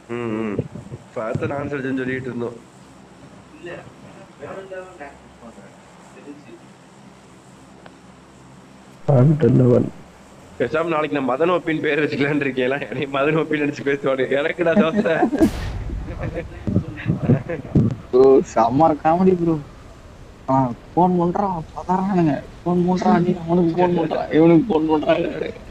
ம் ம் பார்த்து நான் சொல்லிட்டு சொல்லிட்டு இருந்தோம் அடுத்த லெவல் பேசாம நாளைக்கு நான் மதன் ஒப்பின் பேர் வச்சுக்கலான்னு இருக்கேன் எனக்கு மதன் ஒப்பின் நினைச்சு பேசுவானு எனக்குடா தோசை ப்ரோ செம்ம காமெடி ப்ரோ ஃபோன் பண்றான் பதறானுங்க ஃபோன் பண்றான் நீ அவனுக்கு ஃபோன் பண்றான் இவனுக்கு ஃபோன் பண்றான்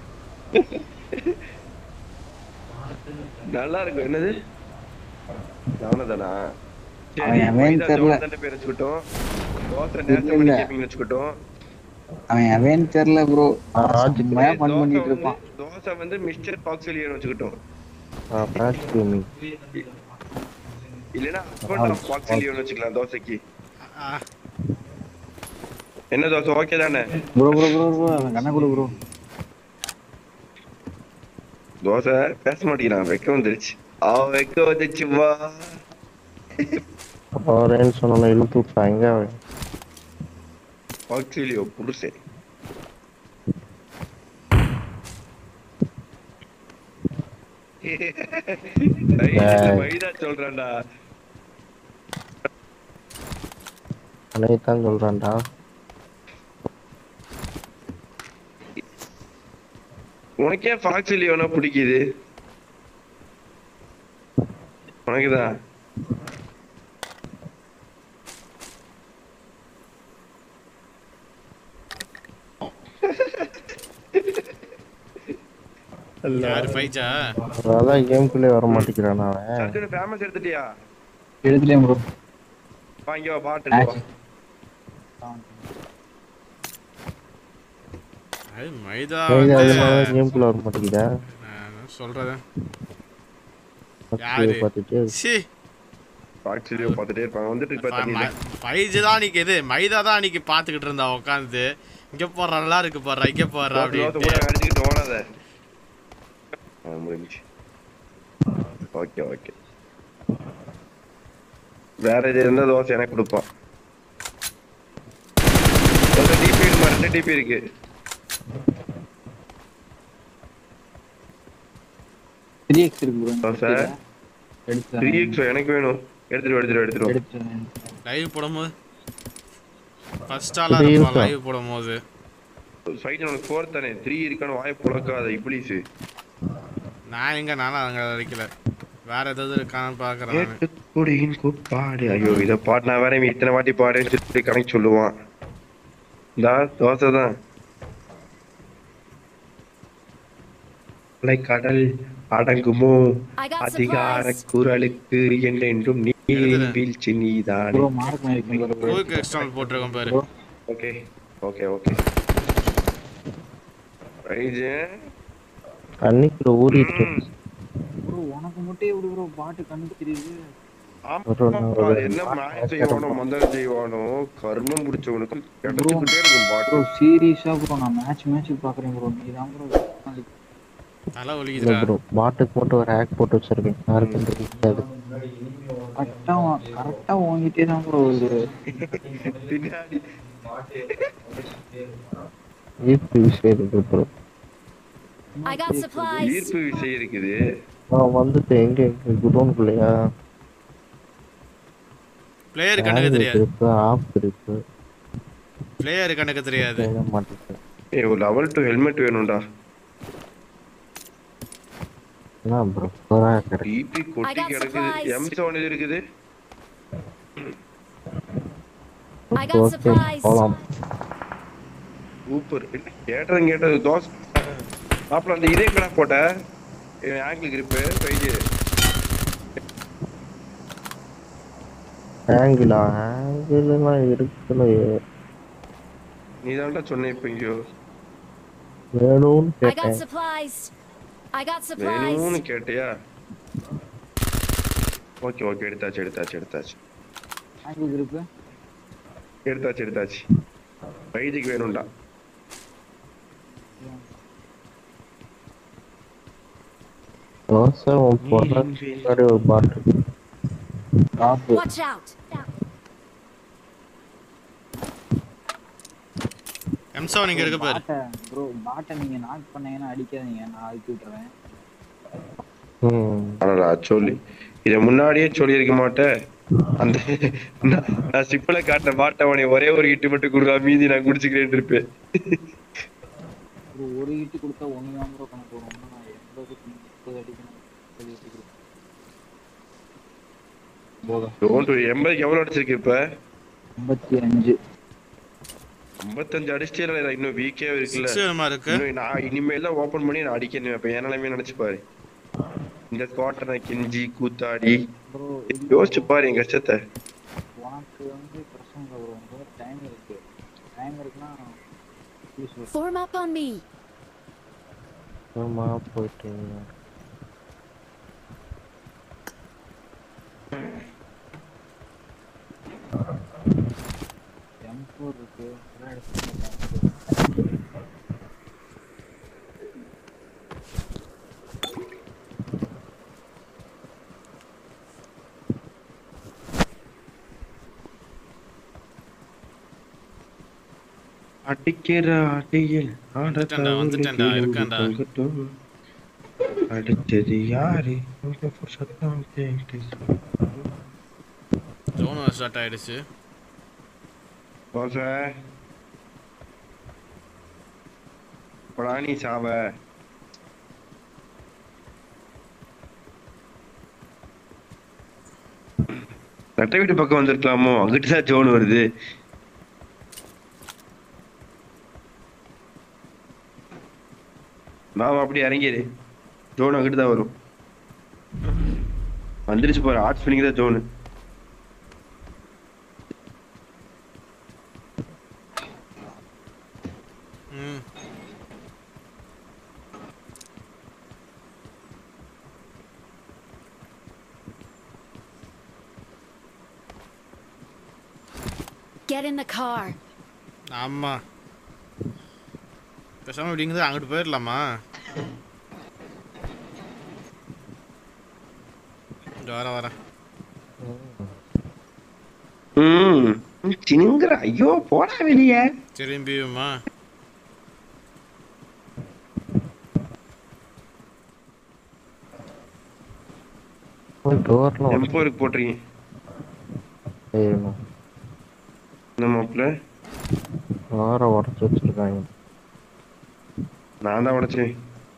நல்லா இருக்கும் என்னது அவனதானா அவன் எவன் தெரியல. பேர் வச்சுக்கிட்டோம் தோசை இல்ல, நேரத்தை இல்ல. கேப்பிங் வச்சுக்கிட்டோம் அவன் எவன் தெரியல ப்ரோ ராஜ் செம்மையா தோசை ஃபன் பண்ணிட்டு வந்து- இருப்பான் தோசை வந்து மிஸ்டர் பாக்ஸிலியன் வச்சுக்கிட்டோம் மேட்ச் கேமிங் இல்லைன்னா ஹஸ்பண்ட் பாக்ஸிலியன் வச்சுக்கலாம் தோசைக்கு என்ன தோசை ஓகே தானே ப்ரோ ப்ரோ ப்ரோ ப்ரோ அவன் கண்ண கொடு ப்ரோ தோசை பேச மாட்டேங்கிறான் வெக்க வந்துருச்சு அவன் வெக்க வந்துச்சு வா அவரேன்னு சொன்ன இழுத்து விட்டாங்க அவன் பாக்ஸிலியோ புருஷன் மைதா சொல்றான்டா அனைத்தான் சொல்றான்டா உனக்கே ஃபாக்ஸிலியோனா பிடிக்குது உனக்குதான் யாரு ஃபைஜா அதான் கேம்குள்ளே வர மாட்டேங்கிறான் அவன் சர்ச்சுன்னு ஃபேமஸ் எடுத்துட்டியா எடுத்துட்டேன் ப்ரோ வாங்கி வா பாட்டு எடுத்து வா. அது மைதா மைதா வந்து அதனால கேம்குள்ள வர மாட்டேங்குதா நான் சொல்றது பத்து யாரு? பார்த்துட்டு சி ஃபாக்ஸிலியோ பார்த்துட்டே இருப்பாங்க வந்துட்டு இப்ப தண்ணியில ஃபைஜ் தான் அன்னைக்கு இது மைதா தான் அன்னைக்கு பாத்துக்கிட்டு இருந்தா உட்காந்து இங்க போடுற நல்லா இருக்கு போடுற இங்க போடுற தோசை தோசை கூட அப்படின்ட்டு அடிச்சுக்கிட்டு ஓடாத ஆ, முடிஞ்சுச்சு ஓகே ஓகே வேற எது இருந்தா தோசை எனக்கு கொடுப்பான் தோசை டிபி இருக்கு ரெண்டு டிபி இருக்கு த்ரீ எக்ஸ் இருக்கு ப்ரோ தோசை த்ரீ எடுத்துட்டேன் எக்ஸ் எனக்கு வேணும் எடுத்துட்டு எடுத்துட்டு எடுத்துட்டு எடுத்துட்டேன் லைவ் போடும்போது ஃபர்ஸ்ட் ஆளா இது இருப்பான் இருக்கா? லைவ் போடும்போது ஃபைட் உனக்கு ஃபோர் தானே த்ரீ இருக்கான்னு வாய் புழக்காத இப்ளீஸு நான் எங்க நானும் அங்க அடிக்கல வேற ஏதாவது இருக்கான்னு பாக்குறேன் நானு. கேட்டுக்குடியின் கூப்பாடு ஐயோ இத பாட்டு நான் வேற இவன் இத்தனை வாட்டி பாடுன்னு சொல்லி கணக்கு சொல்லுவான் இந்தா தோசை தான் கடல் அடங்குமோ I got அதிகார supplies. குரலுக்கு என்றென்றும் நீரின் எழுதுறேன். வீழ்ச்சி நீதான் ப்ரோ மார்க் பண்ணிருக்கேன் ப்ரோ குயிக் எக்ஸ்டால் போட்டிருக்கேன் பாரு ப்ரோ ஓகே ஓகே ஓகே ஐஜே தண்ணிக்குள்ள ஊறிட்டு ப்ரோ உனக்கு மட்டும் எப்படி ப்ரோ பாட்டு கண்ணுக்கு தெரியுது ஆமாப்பா, அது என்ன மாயம் செய்வானோ மந்திரம் செய்வானோ கர்மம் முடிச்சவனுக்கு கிடைச்சுக்கிட்டே இருக்கும் ப்ரோ பாட்டு சீரியஸா ப்ரோ நான் மேட்ச் மேட்ச் பாக்குறேன் ப்ரோ நீ தான் ப்ரோ தலை இல்ல ஒலிக்குதுடா ப்ரோ பாட்டுக்கு மட்டும் ஒரு ஹேக் போட்டு வச்சிருக்கேன் யாருக்கும் தெரியாது கரெக்டா கரெக்டா வாங்கிட்டே தான் ப்ரோ வருது பின்னாடி ஈர்ப்பு விஷயம் இருக்கு ப்ரோ I got supplies. ஈர்ப்பு விசை இருக்குது நான் வந்துட்டு எங்க எங்க குடோனுக்குள்ளயா பிளேயர் கண்ணுக்கு தெரியாது இருக்கு ஆப் இருக்கு பிளேயர் கண்ணுக்கு தெரியாது தேட மாட்டேங்குது ஏய் ஒரு லெவல் டூ ஹெல்மெட் வேணும்டா என்ன ப்ரோ சூப்பரா கிடைக்கும் டிபி கொட்டி I got கிடக்குது supplies. எம் செவன் இது இருக்குது I got ஓகே supplies. போலாம் சூப்பர் கேட்டது கேட்டது தோசை மாப்பிள்ள அந்த இதே கடை போட்ட ஆங்கிள் கிரிப்பு பைஜி ஆங்கிளா ஆங்கிள்லாம் இருக்குல்ல நீ தான்டா சொன்ன இப்போ இங்கோ வேணும்னு I got கேட்டேன் supplies. I got வேணும்னு supplies. கேட்டியா ஓகே ஓகே எடுத்தாச்சு எடுத்தாச்சு எடுத்தாச்சு ஆங்கிள் இருக்கு எடுத்தாச்சு எடுத்தாச்சு பைஜிக்கு வேணும்டா தோசை உன் போடுற முன்னாடி ஒரு பாட்டு டாப் Watch out. எம்சோ நீங்க இருக்கு பாரு பாட்டை ப்ரோ பாட்டை நீங்க நாக் பண்ணீங்கன்னா அடிக்காதீங்க நான் அழுத்தி விட்டுறேன் ம் அடடா சொல்லி இத முன்னாடியே சொல்லியிருக்க மாட்டேன் அந்த நான் நான் சிப்பில காட்டின மாட்டவனை ஒரே ஒரு இட்டு மட்டும் கொடுறா மீதி நான் குடிச்சுக்கிறேன் இருப்பேன் ப்ரோ ஒரு ஹிட் கொடுத்தா ஒன்று தான் ப்ரோ கணக்கு வரும் நான் எண்பது முப்பது அடிக்கணும் முப்பது hit கொடுத்தேன். போதும் டோன்ட் வரி எண்பதுக்கு எவ்வளவு அடிச்சிருக்கு இப்ப ஐம்பத்தி அஞ்சு ஐம்பத்தஞ்சு அடிச்சிட்டே இன்னும் வீக்கே இருக்குல்ல சிக்ஸ் வேணுமா இருக்கு இன்னும் நான் இனிமேல் தான் ஓபன் பண்ணி நான் அடிக்கணும் இப்ப என் நிலைமையை நினைச்சு பாரு இந்த கோட்டனை கிஞ்சி கூத்தாடி ப்ரோ யோசிச்சு பாரு என் கஷ்டத்தை உனக்கு வந்து பிரச்சனை இல்லை ப்ரோ உனக்கு டைம் இருக்கு டைம் இருக்குன்னா please bro Form up on me. ஆமா போயிட்டு எம் ஃபோர் இருக்கு எல்லாம் எடுத்துக்கோங்க. அடிக்கிற அடியில் வந்துட்டேன்டா, வந்துட்டேன்டா, இருக்கான்டா. அடுத்தது யாரு உங்க சத்தம் கேட்டு ஜோன் ஸ்டார்ட் ஆயிடுச்சு போச நீ சாவ நட்டை வீட்டு பக்கம் வந்திருக்கலாமோ அங்கிட்டு தான் ஜோன் வருது மாமா அப்படி இறங்கிடு ஜோன் அங்கிட்டு தான் வரும் வந்துருச்சு போற ஆர்ட்ஸ் பண்ணிங்க தான் ஜோனு ம் Get in the car. ஆமா பேசாம இப்படிங்கிறது அங்கிட்டு போயிடலாமா இந்த வர வர ம் சினுங்கிற ஐயோ போடா வெளியே திரும்பியுமா போய் டோர்ல எம்போருக்கு போட்டுறீங்க செய்யணும் இந்த மாப்பிள்ள வார உடச்சு வச்சிருக்காங்க நான் தான் உடைச்சேன்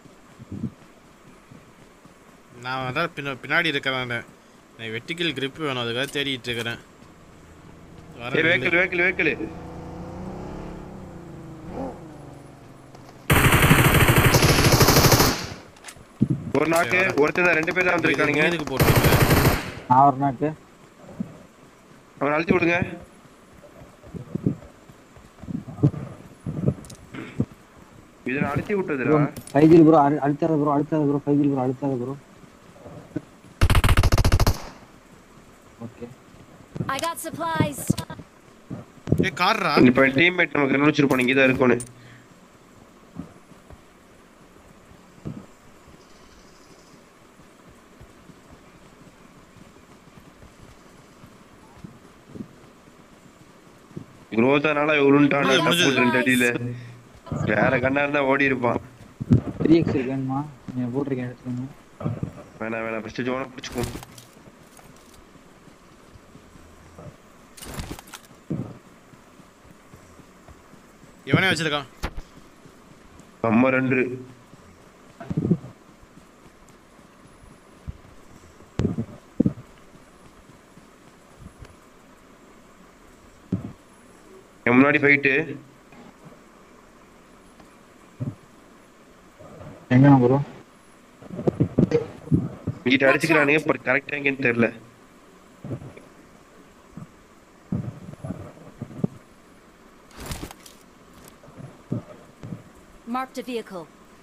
நான் அதான் பின்ன பின்னாடி இருக்கிறேன் நான் வெட்டிக்கல் grip வேணும் அதுக்காக தேடிட்டு இருக்கிறேன் வர ஏய் வேக்கல் வேக்கல் வேக்கல் ஒரு நாக்கு ஒருத்தன் தான் ரெண்டு பேர் தான் வந்திருக்கானுங்க இதுக்கு போட்டுருக்கேன் நான் ஒரு நாக்கு அவன் அழுத்தி விடுங்க இதை நான் அழுத்தி விட்டதுடா ஃபைஜில் ப்ரோ அழுத்தாத ப்ரோ அழுத்தாத ப்ரோ ஃபைஜில் ப்ரோ அழுத்தாத bro okay I got supplies. ஏ கார்ரா இப்ப டீம்மேட் நமக்கு கண்டுபிடிச்சிருப்பான் இங்கே தான் இருக்கணும் குரோத்தானால உருண்டான முடிஞ்சது, முடிஞ்சது. தப்பு ரெண்டு அடியில வேற கண்ணா இருந்தா ஓடி இருப்பான் த்ரீ எக்ஸ் இருக்கு வேணுமா நீங்கள் போட்டிருக்கேன் எடுத்துக்கோங்க வேணாம் வேணாம் ஃபர்ஸ்ட் ஜோனை பிடிச்சுக்கோ இவனே வச்சிருக்கான் நம்ம ரெண்டு என் முன்னாடி போயிட்டு எங்கண்ணா ப்ரோ இங்கிட்ட அடிச்சுக்கிறானுங்க பட் கரெக்டா எங்கன்னு தெரியல Marked a vehicle.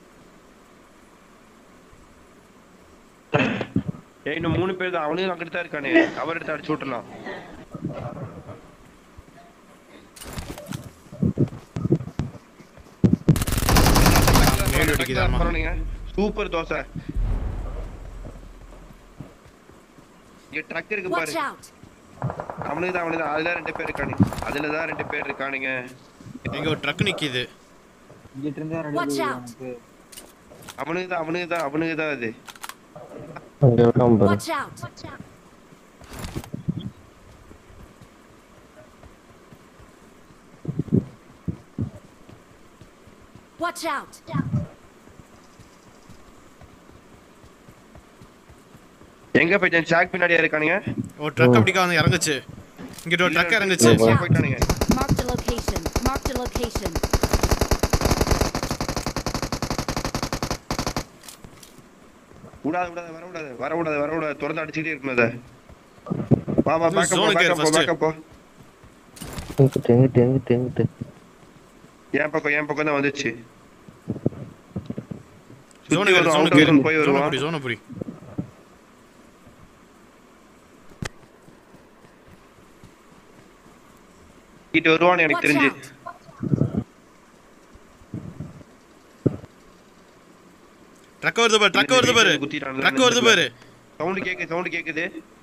ஏய் இன்னும் மூணு பேர் தான் அவனும் அங்கிட்டு தான் இருக்கானே கவர் எடுத்து அடிச்சு விட்டுலாம் மேடு அடிக்குதாமா சூப்பர் தோசை இங்க ட்ரக் இருக்கு Watch பாரு out. அவனுக்கு தான் அவனுக்கு தான் அதுல ரெண்டு பேர் இருக்கானுங்க அதுல தான் ரெண்டு பேர் இருக்கானுங்க இங்க ஒரு ட்ரக் நிக்குது இங்கிட்ட இருந்தா ரெடி Watch ப்ரோ out. எனக்கு அவனுக்கு தான் அவனுக்கு தான் அவனுக்கு தான் அது அங்க இருக்கான் பாரு Watch out! Watch out! எங்க போயிட்டேன் சாக் பின்னாடியா இருக்கானுங்க ஒரு ட்ரக் அப்படிக்கா வந்து இறங்குச்சு இங்கிட்ட ஒரு ட்ரக் இறங்குச்சு Watch out! போயிட்டானுங்க Marked a location. Marked a location. விடாத விடாத வர விடாத வர விடாத வர விடாத திறந்து அடிச்சுக்கிட்டே இருக்கணும் அதை வாமா இது பேக்கப் போ zone பேக்கப் போ first. பேக்கப் போ எங்கிட்ட எங்கிட்ட எங்கிட்ட எங்கிட்ட என் பக்கம் என் பக்கம் தான் வந்துச்சு ஜோனு சுத்தி கேரு வரும் ஜோனு அவுட்டர் கேரு zone போய் ஜோனு வருவான் புடி ஜோனு புடி கிட்ட வருவான்னு எனக்கு Watch தெரிஞ்சு out! ட்ரக் வருது பாரு ட்ரக் வருது பாரு குத்திட்டானுங்க. ட்ரக் வருது பாரு சவுண்ட் கேக்குது சவுண்ட் கேக்குது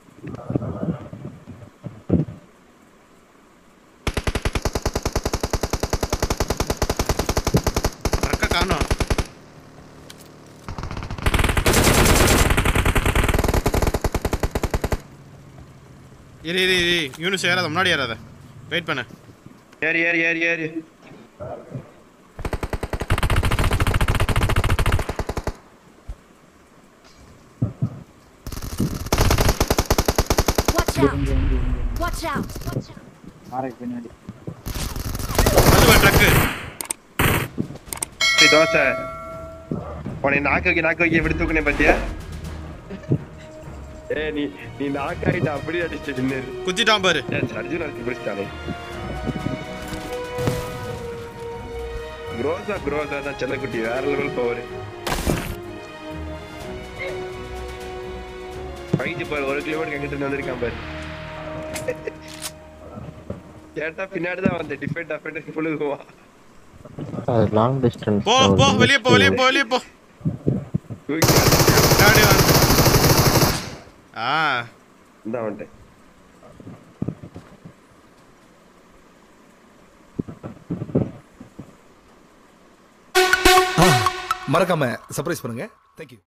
ட்ரக்க காணோம் இரு இரு இரு யூனிஸ் ஏறாத முன்னாடி ஏறாத வெயிட் பண்ணு ஏறி ஏறி ஏறி ஏறி Watch out! Watch out! மாறைக்கு பின்னாடி வந்து பாரு ட்ரக்கு ஏய், தோசை உன்னை நாக்கு வைக்க நாக்கு வைக்க எப்படி தூக்குனே பாத்தியா ஏ நீ நீ நாக்காயிட்ட அப்படியே அடிச்சு நின்னு குத்திட்டான் பாரு அர்ஜுன் அடிச்சு பிடிச்சிட்டானே குரோசா குரோசா தான் செல்லக்குட்டி வேற லெவல் பவர் ஃபைட்டு பாரு ஒரு கிலோமீட்டர் எங்கிட்ட இருந்து வந்திருக்கான் பாரு கேட்டா பின்னாடி தான் வந்தேன் டிஃபெண்ட் அஃபெண்ட் புழுகுவான் அது லாங் டிஸ்டன்ஸ் போ போ வெளியே போ வெளியே போ வெளியே போ தூக்கி முன்னாடி வா. ஆ இந்த வந்துட்டேன் மறக்காம சர்ப்ரைஸ் பண்ணுங்க தேங்க்யூ